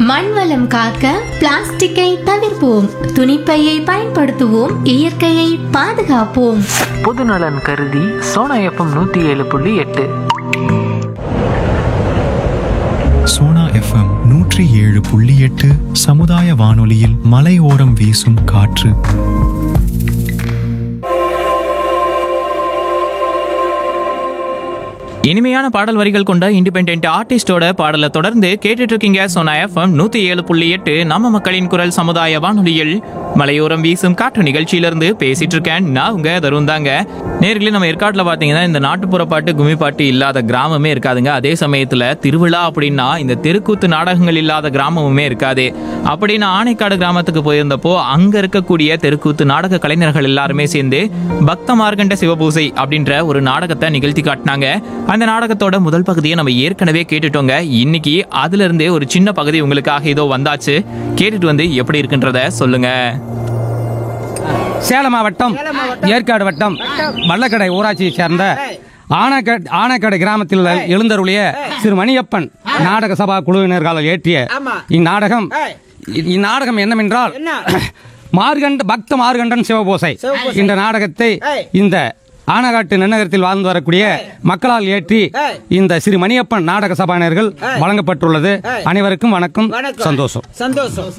மண் வளம் காக்க பிளாஸ்டிக்கை தவிர்ப்போம் துணிப்பையை பயன்படுத்துவோம் இயற்கையை பாதுகாப்போம் பொதுநலன் கருதி சோனா எஃப்எம் நூற்றி ஏழு புள்ளி எட்டு சோனா எஃப்எம் நூற்றி ஏழு புள்ளி எட்டு சமுதாய வானொலியில் மலையோரம் வீசும் காற்று இனிமையான பாடல் வரிகள் கொண்ட இண்டிபெண்ட் ஆர்டிஸ்டோட பாடலை தொடர்ந்து கேட்டுட்டு இருக்கீங்க சோனா எஃப்எம் நூத்தி ஏழு புள்ளி எட்டு நம்ம மக்களின் குரல் சமுதாய வானொலியில் மலையோரம் வீசும் காற்று நிகழ்ச்சியிலிருந்து பேசிட்டு இருக்கேன் நான் உங்க தருண் தாங்க நேர்களே நம்ம ஏற்காட்டில் பார்த்தீங்கன்னா இந்த நாட்டுப்புற பாட்டு கும்மி பாட்டு இல்லாத கிராமமே இருக்காதுங்க அதே சமயத்தில் திருவிழா அப்படின்னா இந்த தெருக்கூத்து நாடகங்கள் இல்லாத கிராமமுமே இருக்காது அப்படி நான் ஆனைக்காடு கிராமத்துக்கு போயிருந்தப்போ அங்க இருக்கக்கூடிய தெருக்கூத்து நாடக கலைஞர்கள் எல்லாருமே சேர்ந்து பக்த மார்கண்ட சிவபூசை அப்படின்ற ஒரு நாடகத்தை நிகழ்த்தி காட்டினாங்க அந்த நாடகத்தோட முதல் பகுதியை நம்ம ஏற்கனவே கேட்டுட்டோங்க இன்னைக்கு அதுல இருந்தே ஒரு சின்ன பகுதி உங்களுக்காக இதோ வந்தாச்சு கேட்டுட்டு வந்து எப்படி இருக்குன்றத சொல்லுங்க சேலம் மாவட்டம் ஏற்காடு வட்டம் வல்லக்கடை ஊராட்சியை சேர்ந்த ஆனக்கட் ஆனக்கடை கிராமத்தில் எழுந்தருளிய திரு மணியப்பன் நாடக சபா குழுவினர்கள் ஏற்றிய இந்நாடகம் இ- இந்நாடகம் என்னவென்றால் மார்கண்ட பக்த மார்கண்டன் சிவபோசை இந்த நாடகத்தை இந்த ஆனகாட்டு நன்னகரத்தில் வாழ்ந்து வரக்கூடிய மக்களால் ஏற்றி இந்த ஸ்ரீ மணியப்பன் நாடக சபாயினர்கள் வழங்கப்பட்டுள்ளது அனைவருக்கும் வணக்கம் சந்தோஷம் சந்தோஷம்